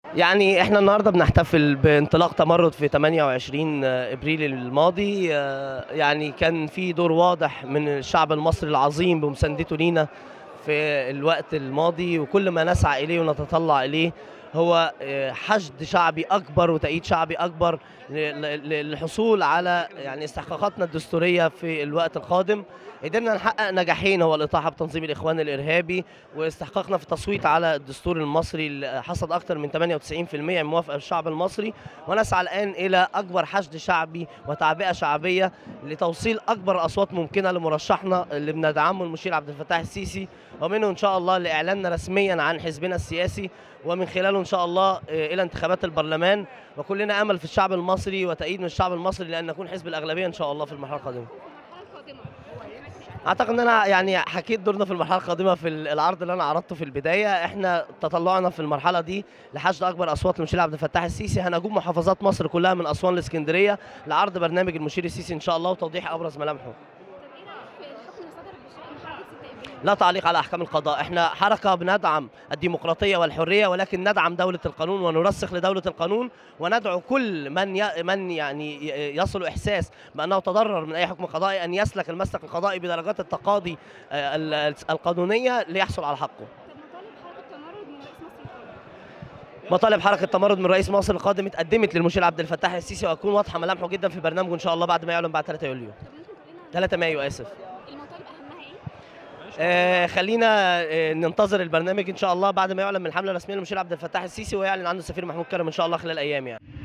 يعني احنا النهارده بنحتفل بانطلاق تمرد في 28 ابريل الماضي آه، يعني كان في دور واضح من الشعب المصري العظيم بمساندته لينا في الوقت الماضي وكل ما نسعى اليه ونتطلع اليه هو آه، حشد شعبي اكبر وتأييد شعبي اكبر ل- ل- للحصول على يعني استحقاقاتنا الدستوريه في الوقت القادم قدرنا نحقق نجاحين هو الاطاحه بتنظيم الاخوان الارهابي واستحقاقنا في التصويت على الدستور المصري اللي حصد اكثر من 98% من موافقه الشعب المصري ونسعى الان الى اكبر حشد شعبي وتعبئه شعبيه لتوصيل اكبر اصوات ممكنه لمرشحنا اللي بندعمه المشير عبد الفتاح السيسي ومنه ان شاء الله لاعلاننا رسميا عن حزبنا السياسي ومن خلاله ان شاء الله آه، الى انتخابات البرلمان وكلنا امل في الشعب المصري وتأييد من الشعب المصري لان نكون حزب الاغلبيه ان شاء الله في المرحله القادمه اعتقد ان انا يعني حكيت دورنا في المرحله القادمه في العرض اللي انا عرضته في البدايه احنا تطلعنا في المرحله دي لحشد اكبر اصوات للمشير عبد الفتاح السيسي هنجوب محافظات مصر كلها من اسوان لاسكندريه لعرض برنامج المشير السيسي ان شاء الله وتوضيح ابرز ملامحه لا تعليق على احكام القضاء احنا حركه بندعم الديمقراطيه والحريه ولكن ندعم دوله القانون ونرسخ لدوله القانون وندعو كل من ي... من يعني ي- يصل احساس بانه تضرر من اي حكم قضائي ان يسلك المسلك القضائي بدرجات التقاضي آه، ال- القانونيه ليحصل على حقه مطالب حركه تمرد من رئيس مصر القادم اتقدمت للمشير عبد الفتاح السيسي وهتكون واضحه ملامحه جدا في برنامجه ان شاء الله بعد ما يعلن بعد 3 يوليو 3 مايو اسف المطالب اهمها ايه؟ آه خلينا آه ننتظر البرنامج ان شاء الله بعد ما يعلن من الحمله الرسميه للمشير عبد الفتاح السيسي ويعلن عنه السفير محمود كرم ان شاء الله خلال ايام يعني